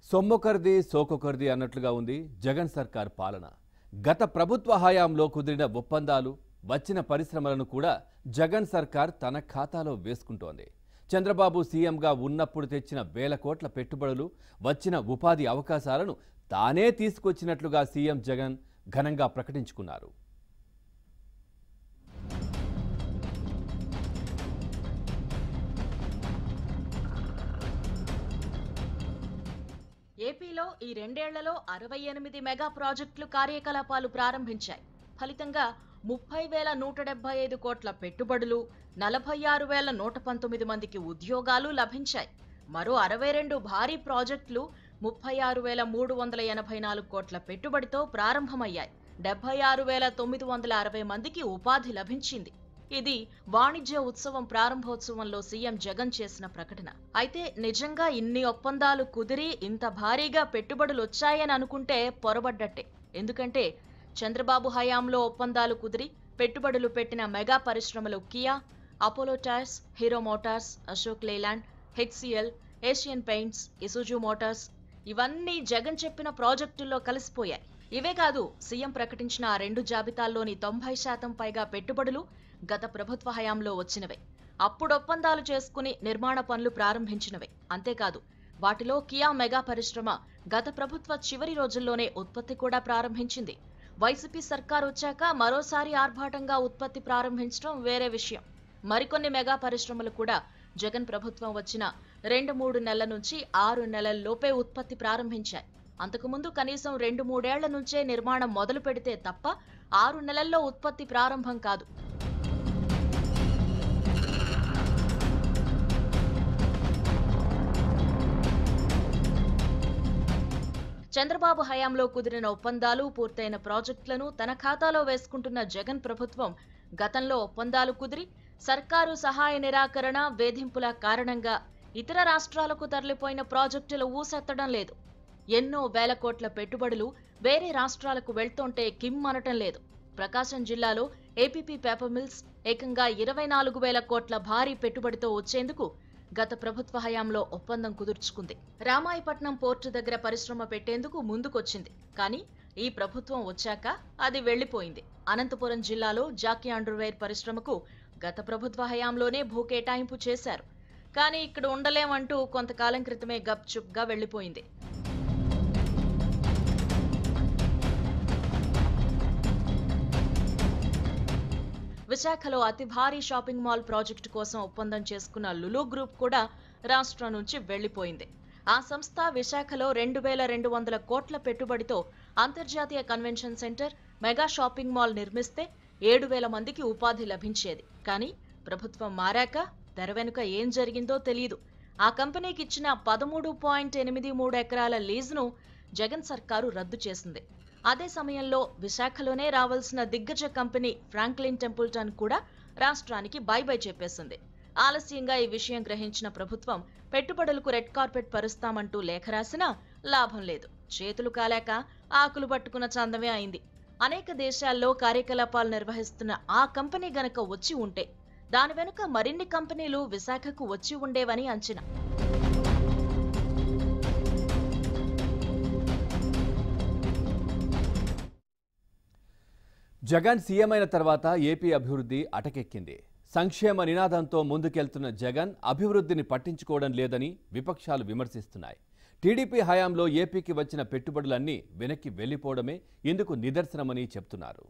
సొమ్మొకరిది సోకొకరిది అన్నట్లుగా ఉంది జగన్ సర్కార్ పాలన గత ప్రభుత్వ హయాంలో కుదిరిన ఒప్పందాలు వచ్చిన పరిశ్రమలను కూడా జగన్ సర్కార్ తన ఖాతాలో వేసుకుంటోంది చంద్రబాబు సీఎంగా ఉన్నప్పుడు తెచ్చిన వేల కోట్ల పెట్టుబడులు వచ్చిన ఉపాధి అవకాశాలను తానే తీసుకొచ్చినట్లుగా సీఎం జగన్ ఘనంగా ప్రకటించుకున్నారు ఏపీలో ఈ రెండేళ్లలో అరవై ఎనిమిది మెగా ప్రాజెక్టులు కార్యకలాపాలు ప్రారంభించాయి ఫలితంగా ముప్పై వేల నూట డెబ్బై ఐదు కోట్ల పెట్టుబడులు నలభై ఆరు వేల నూట పంతొమ్మిది మందికి ఉద్యోగాలు లభించాయి మరో అరవై రెండు భారీ ప్రాజెక్టులు ముప్పై ఆరు వేల మూడు వందల ఎనభై నాలుగు కోట్ల పెట్టుబడితో ప్రారంభమయ్యాయి డెబ్బై ఆరు వేల తొమ్మిది వందల అరవై మందికి ఉపాధి లభించింది ఇది వాణిజ్య ఉత్సవం ప్రారంభోత్సవంలో సీఎం జగన్ చేసిన ప్రకటన అయితే నిజంగా ఇన్ని ఒప్పందాలు కుదిరి ఇంత భారీగా పెట్టుబడులు వచ్చాయని అనుకుంటే పొరబడ్డట్టే ఎందుకంటే చంద్రబాబు హయాంలో ఒప్పందాలు కుదిరి పెట్టుబడులు పెట్టిన మెగా పరిశ్రమలు Kia Apollo Tyres Hero Motors Ashok Leyland HCL Asian Paints Isuzu Motors ఇవన్నీ జగన్ చెప్పిన ప్రాజెక్టుల్లో కలిసిపోయాయి ఇవే కాదు సీఎం ప్రకటించిన ఆ రెండు జాబితాల్లోని తొంభై శాతం పైగా పెట్టుబడులు గత ప్రభుత్వ హయాంలో వచ్చినవే అప్పుడు ఒప్పందాలు చేసుకుని నిర్మాణ పనులు ప్రారంభించినవే అంతేకాదు వాటిలో కియా మెగా పరిశ్రమ గత ప్రభుత్వ చివరి రోజుల్లోనే ఉత్పత్తి కూడా ప్రారంభించింది వైసీపీ సర్కార్ వచ్చాక మరోసారి ఆర్భాటంగా ఉత్పత్తి ప్రారంభించడం వేరే విషయం మరికొన్ని మెగా పరిశ్రమలు కూడా జగన్ ప్రభుత్వం వచ్చిన రెండు మూడు నెలల నుంచి ఆరు నెలల్లోపే ఉత్పత్తి ప్రారంభించాయి అంతకుముందు కనీసం రెండు మూడేళ్ల నుంచే నిర్మాణం మొదలు పెడితే తప్ప ఆరు నెలల్లో ఉత్పత్తి ప్రారంభం కాదు చంద్రబాబు హయాంలో కుదిరిన ఒప్పందాలు పూర్తయిన ప్రాజెక్టులను తన ఖాతాలో వేసుకుంటున్న జగన్ ప్రభుత్వం గతంలో ఒప్పందాలు కుదిరి సర్కారు సహాయ నిరాకరణ వేధింపుల కారణంగా ఇతర రాష్ట్రాలకు తరలిపోయిన ప్రాజెక్టులు ఊసెత్తడం లేదు ఎన్నో వేల కోట్ల పెట్టుబడులు వేరే రాష్ట్రాలకు వెళ్తుంటే కిమ్ అనటం లేదు ప్రకాశం జిల్లాలో ఏపీపీ పేపర్ మిల్స్ ఏకంగా ఇరవై నాలుగు వేల కోట్ల భారీ పెట్టుబడితో వచ్చేందుకు గత ప్రభుత్వ హయాంలో ఒప్పందం కుదుర్చుకుంది రామాయపట్నం పోర్టు దగ్గర పరిశ్రమ పెట్టేందుకు ముందుకొచ్చింది కానీ ఈ ప్రభుత్వం వచ్చాక అది వెళ్లిపోయింది అనంతపురం జిల్లాలో జాకీ అండర్వేర్ పరిశ్రమకు గత ప్రభుత్వ హయాంలోనే భూ కేటాయింపు చేశారు కానీ ఇక్కడ ఉండలేమంటూ కొంతకాలం క్రితమే గప్చుప్గా వెళ్లిపోయింది విశాఖలో అతి భారీ షాపింగ్ మాల్ ప్రాజెక్టు కోసం ఒప్పందం చేసుకున్న లులు గ్రూప్ కూడా రాష్ట్రం నుంచి వెళ్లిపోయింది ఆ సంస్థ విశాఖలో రెండు వేల రెండు వందల కోట్ల పెట్టుబడితో అంతర్జాతీయ convention centre mega shopping mall నిర్మిస్తే ఏడు వేల మందికి ఉపాధి లభించేది కానీ ప్రభుత్వం మారాక తెర వెనుక ఏం జరిగిందో తెలియదు ఆ కంపెనీకి ఇచ్చిన పదమూడు పాయింట్ ఎనిమిది మూడు ఎకరాల లీజును జగన్ సర్కారు రద్దు చేసింది అదే సమయంలో విశాఖలోనే రావాల్సిన దిగ్గజ కంపెనీ ఫ్రాంక్లిన్ టెంపుల్టన్ కూడా రాష్ట్రానికి బై బై చెప్పేసింది ఆలస్యంగా ఈ విషయం గ్రహించిన ప్రభుత్వం పెట్టుబడులకు రెడ్ కార్పెట్ పరుస్తామంటూ లేఖ రాసినా లాభం లేదు చేతులు కాలేక ఆకులు పట్టుకున్న చందమే అయింది అనేక దేశాల్లో కార్యకలాపాలు నిర్వహిస్తున్న ఆ కంపెనీ గనక వచ్చి ఉంటే దాని వెనుక మరిన్ని కంపెనీలు విశాఖకు వచ్చి ఉండేవని అంచనా జగన్ సీఎం అయిన తర్వాత ఏపీ అభివృద్ధి అటకెక్కింది సంక్షేమ నినాదంతో ముందుకెళ్తున్న జగన్ అభివృద్ధిని పట్టించుకోవడం లేదని విపక్షాలు విమర్శిస్తున్నాయి టీడీపీ హయాంలో ఏపీకి వచ్చిన పెట్టుబడులన్నీ వెనక్కి వెళ్లిపోవడమే ఇందుకు నిదర్శనమని చెప్తున్నారు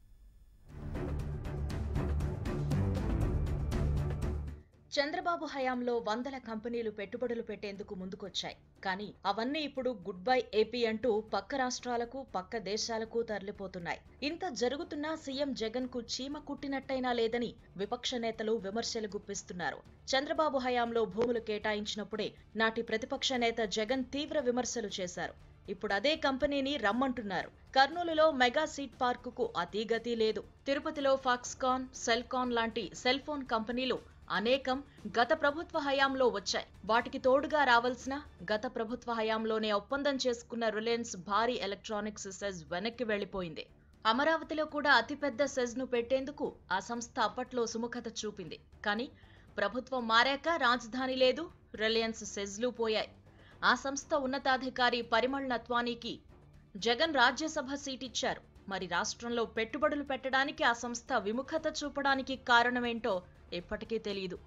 చంద్రబాబు హయాంలో వందల కంపెనీలు పెట్టుబడులు పెట్టేందుకు ముందుకొచ్చాయి కానీ అవన్నీ ఇప్పుడు గుడ్ బై ఏపీ అంటూ పక్క రాష్ట్రాలకు పక్క దేశాలకు తరలిపోతున్నాయి ఇంత జరుగుతున్నా సీఎం జగన్ కు చీమ కుట్టినట్టయినా లేదని విపక్ష నేతలు విమర్శలు గుప్పిస్తున్నారు చంద్రబాబు హయాంలో భూములు కేటాయించినప్పుడే నాటి ప్రతిపక్ష నేత జగన్ తీవ్ర విమర్శలు చేశారు ఇప్పుడు అదే కంపెనీని రమ్మంటున్నారు కర్నూలులో మెగా సీట్ పార్కుకు అతీగతి లేదు తిరుపతిలో ఫాక్స్కాన్ సెల్కాన్ లాంటి సెల్ ఫోన్ కంపెనీలు అనేకం గత ప్రభుత్వ హయాంలో వచ్చాయి వాటికి తోడుగా రావాల్సిన గత ప్రభుత్వ హయాంలోనే ఒప్పందం చేసుకున్న రిలయన్స్ భారీ ఎలక్ట్రానిక్స్ సెజ్ వెనక్కి వెళ్లిపోయింది అమరావతిలో కూడా అతిపెద్ద సెజ్ ను పెట్టేందుకు ఆ సంస్థ అప్పట్లో సుముఖత చూపింది కానీ ప్రభుత్వం మారాక రాజధాని లేదు రిలయన్స్ సెజ్లు పోయాయి ఆ సంస్థ ఉన్నతాధికారి పరిమళ్ నత్వానీకి జగన్ రాజ్యసభ సీట్ ఇచ్చారు మరి రాష్ట్రంలో పెట్టుబడులు పెట్టడానికి ఆ సంస్థ విముఖత చూపడానికి కారణమేంటో ఇప్పటికీ తెలియదు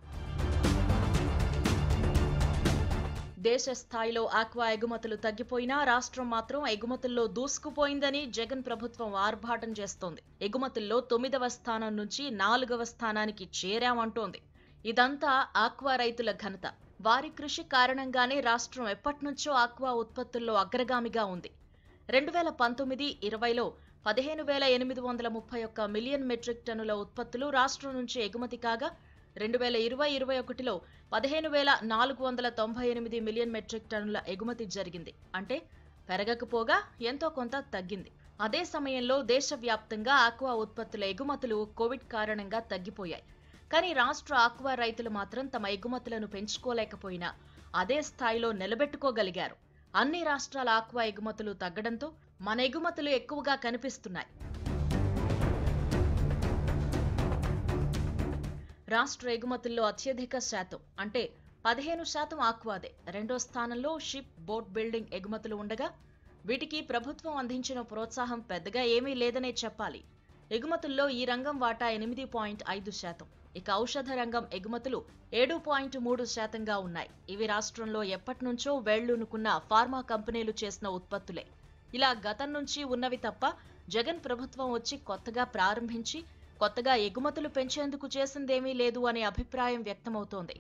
దేశ స్థాయిలో ఆక్వా ఎగుమతులు తగ్గిపోయినా రాష్ట్రం మాత్రం ఎగుమతుల్లో దూసుకుపోయిందని జగన్ ప్రభుత్వం ఆర్భాటం చేస్తోంది ఎగుమతుల్లో తొమ్మిదవ స్థానం నుంచి నాలుగవ స్థానానికి చేరామంటోంది ఇదంతా ఆక్వా రైతుల ఘనత వారి కృషి కారణంగానే రాష్ట్రం ఎప్పటినుంచో ఆక్వా ఉత్పత్తుల్లో అగ్రగామిగా ఉంది రెండు వేల పంతొమ్మిది ఇరవైలో పదిహేను వేల ఎనిమిది వందల ముప్పై ఒక్క మిలియన్ మెట్రిక్ టన్నుల ఉత్పత్తులు రాష్ట్రం నుంచి ఎగుమతి కాగా రెండు వేల ఇరవై ఇరవై ఒకటిలో పదిహేను వేల నాలుగు వందల తొంభై ఎనిమిది మిలియన్ మెట్రిక్ టన్నుల ఎగుమతి జరిగింది అంటే పెరగకపోగా ఎంతో కొంత తగ్గింది అదే సమయంలో దేశవ్యాప్తంగా ఆక్వా ఉత్పత్తుల ఎగుమతులు కోవిడ్ కారణంగా తగ్గిపోయాయి కానీ రాష్ట్ర ఆక్వా రైతులు మాత్రం తమ ఎగుమతులను పెంచుకోలేకపోయినా అదే స్థాయిలో నిలబెట్టుకోగలిగారు అన్ని రాష్ట్రాల ఆక్వా ఎగుమతులు తగ్గడంతో మన ఎగుమతులు ఎక్కువగా కనిపిస్తున్నాయి రాష్ట్ర ఎగుమతుల్లో అత్యధిక శాతం అంటే పదిహేను శాతం ఆక్వాదే రెండో స్థానంలో షిప్ బోట్ బిల్డింగ్ ఎగుమతులు ఉండగా వీటికి ప్రభుత్వం అందించిన ప్రోత్సాహం పెద్దగా ఏమీ లేదనే చెప్పాలి ఎగుమతుల్లో ఈ రంగం వాటా ఎనిమిది పాయింట్ ఐదు శాతం ఇక ఔషధ రంగం ఎగుమతులు ఏడు పాయింట్ మూడు శాతంగా ఉన్నాయి ఇవి రాష్ట్రంలో ఎప్పటినుంచో వేళ్లూనుకున్న ఫార్మా కంపెనీలు చేసిన ఉత్పత్తులే ఇలా గతం నుంచి ఉన్నవి తప్ప జగన్ ప్రభుత్వం వచ్చి కొత్తగా ప్రారంభించి కొత్తగా ఎగుమతులు పెంచేందుకు చేసిందేమీ లేదు అనే అభిప్రాయం వ్యక్తమవుతోంది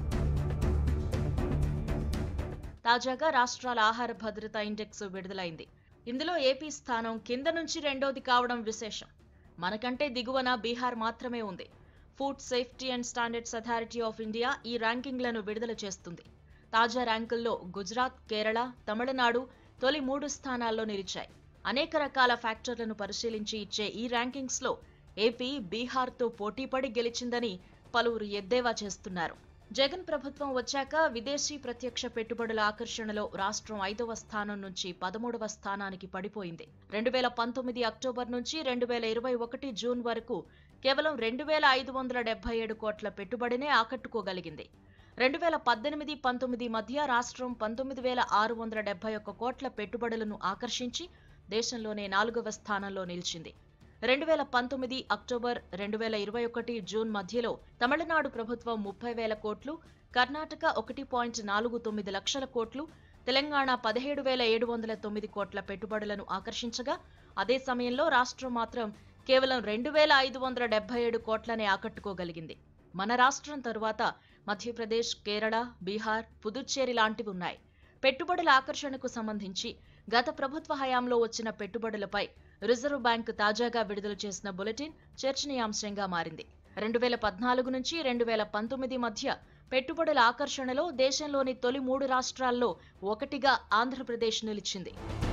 తాజాగా రాష్ట్రాల ఆహార భద్రత ఇండెక్స్ విడుదలైంది ఇందులో ఏపీ స్థానం కింద నుంచి రెండోది కావడం విశేషం మనకంటే దిగువన బీహార్ మాత్రమే ఉంది food safety and standards authority of India ఈ ర్యాంకింగ్లను విడుదల చేస్తుంది తాజా ర్యాంకుల్లో గుజరాత్ కేరళ తమిళనాడు తొలి మూడు స్థానాల్లో నిలిచాయి అనేక రకాల ఫ్యాక్టర్లను పరిశీలించి ఇచ్చే ఈ ర్యాంకింగ్స్లో ఏపీ బీహార్తో పోటీపడి గెలిచిందని పలువురు ఎద్దేవా చేస్తున్నారు జగన్ ప్రభుత్వం వచ్చాక విదేశీ ప్రత్యక్ష పెట్టుబడుల ఆకర్షణలో రాష్ట్రం ఐదవ స్థానం నుంచి పదమూడవ స్థానానికి పడిపోయింది రెండు వేల పంతొమ్మిది అక్టోబర్ నుంచి రెండు వేల ఇరవై ఒకటి జూన్ వరకు కేవలం రెండు వేల ఐదు వందల డెబ్బై ఏడు కోట్ల పెట్టుబడినే ఆకట్టుకోగలిగింది రెండు వేల పద్దెనిమిది పంతొమ్మిది మధ్య రాష్ట్రం పంతొమ్మిది వేల ఆరు వందల డెబ్బై ఒక్క కోట్ల పెట్టుబడులను ఆకర్షించి దేశంలోనే నాలుగవ స్థానంలో నిలిచింది రెండు వేల పంతొమ్మిది అక్టోబర్ రెండు వేల ఇరవై ఒకటి జూన్ మధ్యలో తమిళనాడు ప్రభుత్వం ముప్పై వేల కోట్లు కర్ణాటక ఒకటి పాయింట్ నాలుగు తొమ్మిది లక్షల కోట్లు తెలంగాణ పదిహేడు వేల ఏడు వందల తొమ్మిది కోట్ల పెట్టుబడులను ఆకర్షించగా అదే సమయంలో రాష్ట్రం మాత్రం కేవలం రెండు వేల ఐదు వందల డెబ్బై ఏడు కోట్లనే ఆకట్టుకోగలిగింది మన రాష్ట్రం తరువాత మధ్యప్రదేశ్ కేరళ బీహార్ పుదుచ్చేరి లాంటివి ఉన్నాయి పెట్టుబడుల ఆకర్షణకు సంబంధించి గత ప్రభుత్వ హయాంలో వచ్చిన పెట్టుబడులపై రిజర్వ్ బ్యాంక్ తాజాగా విడుదల చేసిన బులెటిన్ చర్చనీయాంశంగా మారింది రెండు వేల పద్నాలుగు నుంచి రెండు వేల పంతొమ్మిది మధ్య పెట్టుబడుల ఆకర్షణలో దేశంలోని తొలి మూడు రాష్ట్రాల్లో ఒకటిగా ఆంధ్రప్రదేశ్ నిలిచింది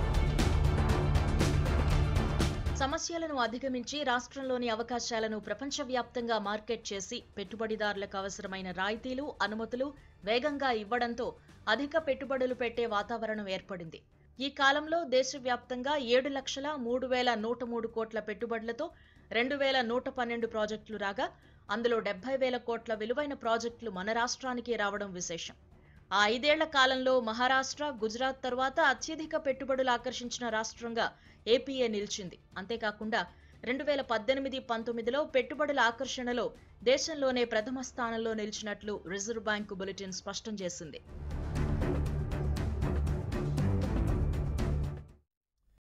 సమస్యలను అధిగమించి రాష్ట్రంలోని అవకాశాలను ప్రపంచవ్యాప్తంగా మార్కెట్ చేసి పెట్టుబడిదారులకు అవసరమైన రాయితీలు అనుమతులు వేగంగా ఇవ్వడంతో అధిక పెట్టుబడులు పెట్టే వాతావరణం ఏర్పడింది ఈ కాలంలో దేశవ్యాప్తంగా ఏడు లక్షల మూడు వేల నూట మూడు కోట్ల పెట్టుబడులతో రెండు వేల నూట పన్నెండు ప్రాజెక్టులు రాగా అందులో డెబ్బై వేల కోట్ల విలువైన ప్రాజెక్టులు మన రాష్ట్రానికి రావడం విశేషం ఆ ఐదేళ్ల కాలంలో మహారాష్ట్ర గుజరాత్ తర్వాత అత్యధిక పెట్టుబడులు ఆకర్షించిన రాష్ట్రంగా ఏపీఏ నిలిచింది అంతేకాకుండా రెండు వేల పద్దెనిమిది పంతొమ్మిదిలో పెట్టుబడుల ఆకర్షణలో దేశంలోనే ప్రథమ స్థానంలో నిలిచినట్లు రిజర్వ్ బ్యాంకు బులెటిన్ స్పష్టం చేసింది